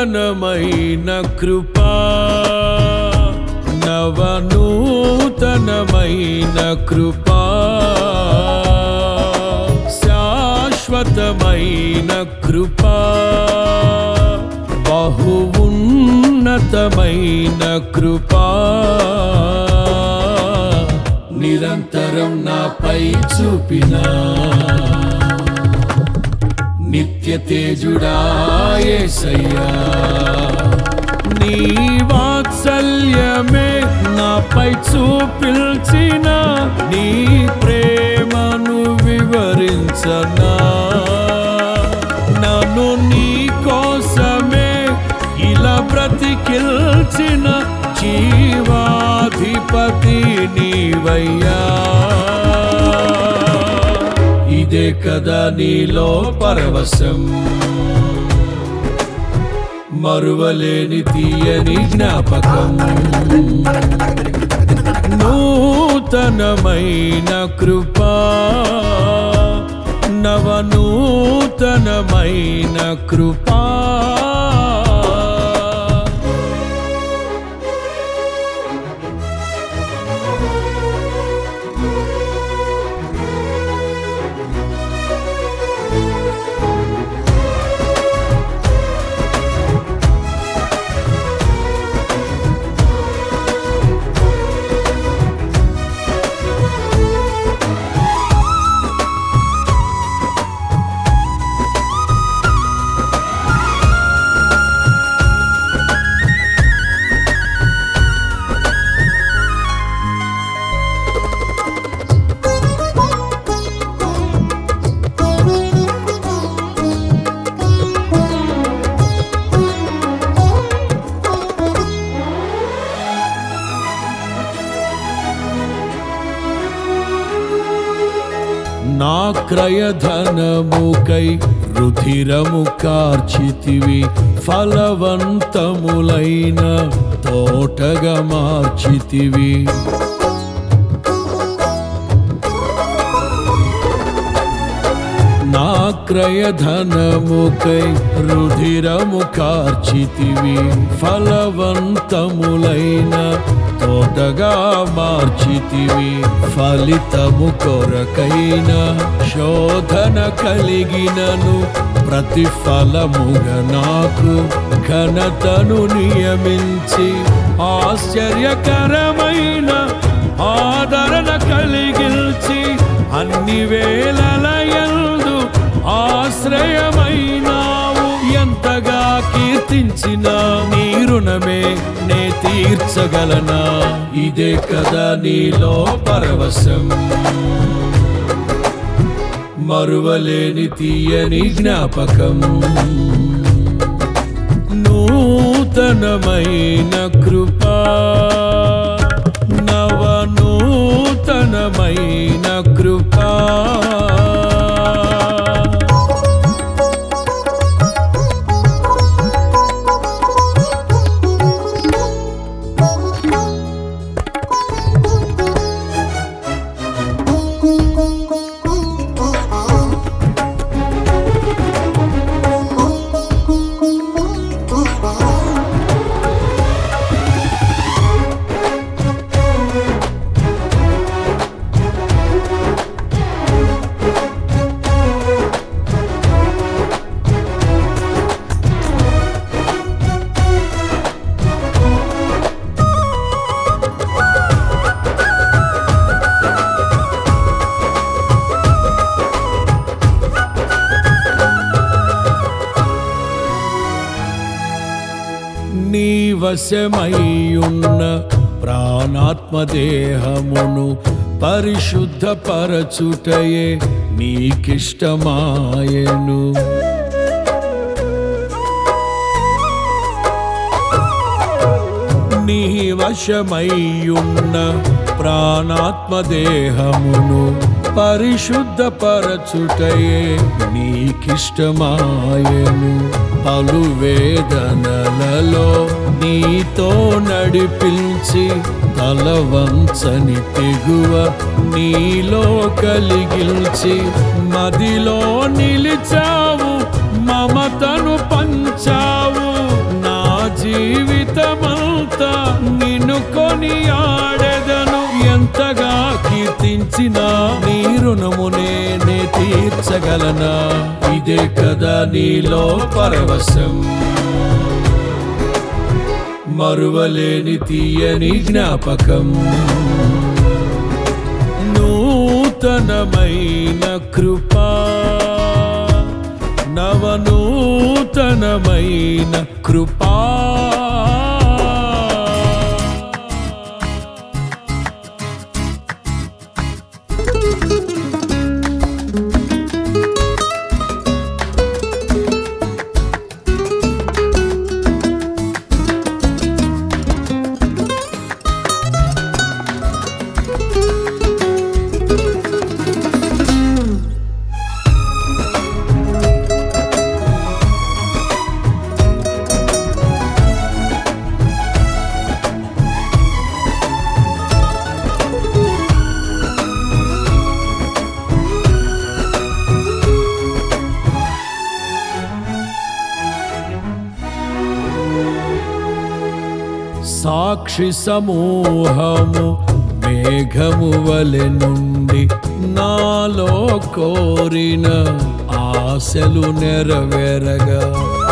నూతనమైన కృపా నవనూతనమైన కృపా శాశ్వతమైన కృపా బహు ఉన్నతమైన కృపా నిరంతరం నాపై చూపినా నిత్య తేజుడాయేసయ్యా నీ వాత్సల్యమే నాపై చూపిల్చిన నీ ప్రేమను వివరించనా నన్ను నీ కోసమే ఇలా బ్రతికిల్చిన జీవాధిపతి నీవయ్యా ఇదే కదా నీలో పరవశం మరువలేని తీయని జ్ఞాపకం నూతనమైన కృపా నవనూతనమైన కృపా నా క్రయధనముకై రుధిరము కార్చితివి ఫలవంతములైన తోటగా మార్చితివి నా క్రయధనముకై రుధిరము కార్చితివి ఫలవంతములైన తోటగా మార్చితివి ఫలితము కొరకైన శోధన కలిగినను ప్రతిఫలముగా నాకు ఘనతను నియమించి ఆశ్చర్యకరమైన ఆదరణ కలిగిల్చి అన్ని వేళలయందు ఆశ్రయమైనావు ఎంతగా కీర్తించిన నీ రుణమే నే తీర్చగలనా ఇదే కదా నీలో పరవశం మరువలేని తీయని జ్ఞాపకం నూతనమైన కృపా నవనూతనమైన కృపా నీ వశమయ్యున్న ప్రాణాత్మదేహమును పరిశుద్ధపరచుటయే నీకిష్టమాయను నీ వశమయ్యున్న ప్రాణాత్మదేహమును పరిశుద్ధపరచుటయే నీకిష్టమాయను పలు వేదనలలో నీతో నడిపించి తలవంచని తెగువ నీలో కలిగిల్చి మదిలో నిలిచావు మమతను పంచావు కొనియాడెదను ఎంతగా కీర్తించిన నీ రుణము నేనే తీర్చగలనా ఇదే కదా నీలో పరవశం మరువలేని తీయని జ్ఞాపకం నూతనమైన కృపా నవనూతనమైన కృపా సాక్షి సమూహము మేఘము వలె నుండి నాలో కోరిన ఆశలు నెరవేరగా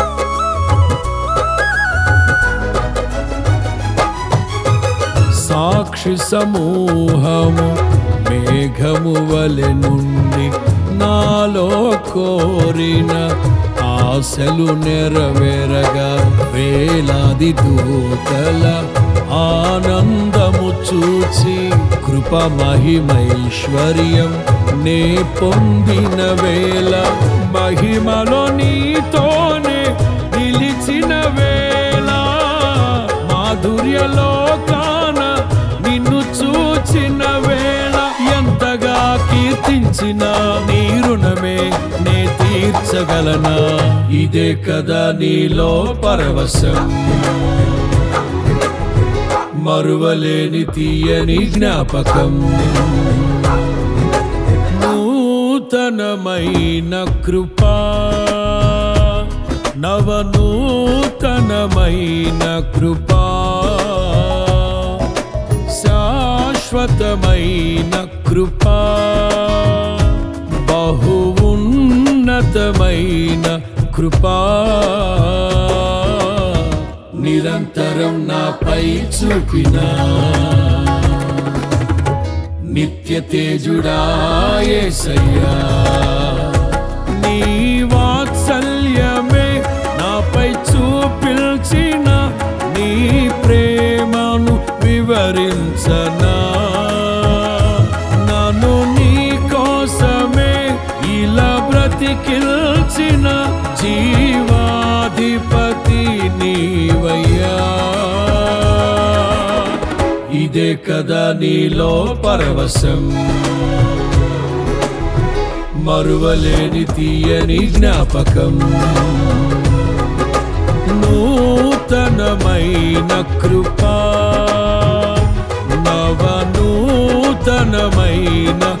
సాక్షి సమూహము మేఘము వలె నుండి నాలో కోరిన ఆశలు నెరవేరగా వేలాది దూతల ఆనందము చూచి కృప మహిమైశ్వర్యం నే పొందిన వేళ మహిమలో నీతోనే నిలిచిన వేళ మాధుర్యలో కాన నిన్ను చూచిన వేళ ఎంతగా కీర్తించిన నీ రుణమే నే తీర్చగలనా ఇదే కదా నీలో పరవశం మరువలేని తీయని జ్ఞాపకం నూతనమైన కృపా నవనూతనమైన కృపా శాశ్వతమైన కృపా బహు ఉన్నతమైన కృపా నిరంతరం నాపై చూపిన నిత్య తేజుడాయేసయ్యా నీ వాత్సల్యమే నాపై చూపిల్చిన నీ ప్రేమను వివరించనా నన్ను నీ కోసమే ఇలా బ్రతికిల్చిన జీవాధిపతి నీవయ్యా ఇదే కదా నీలో పరవశం మరువలేని తీయని జ్ఞాపకం నూతనమైన కృపా నవనూతనమైన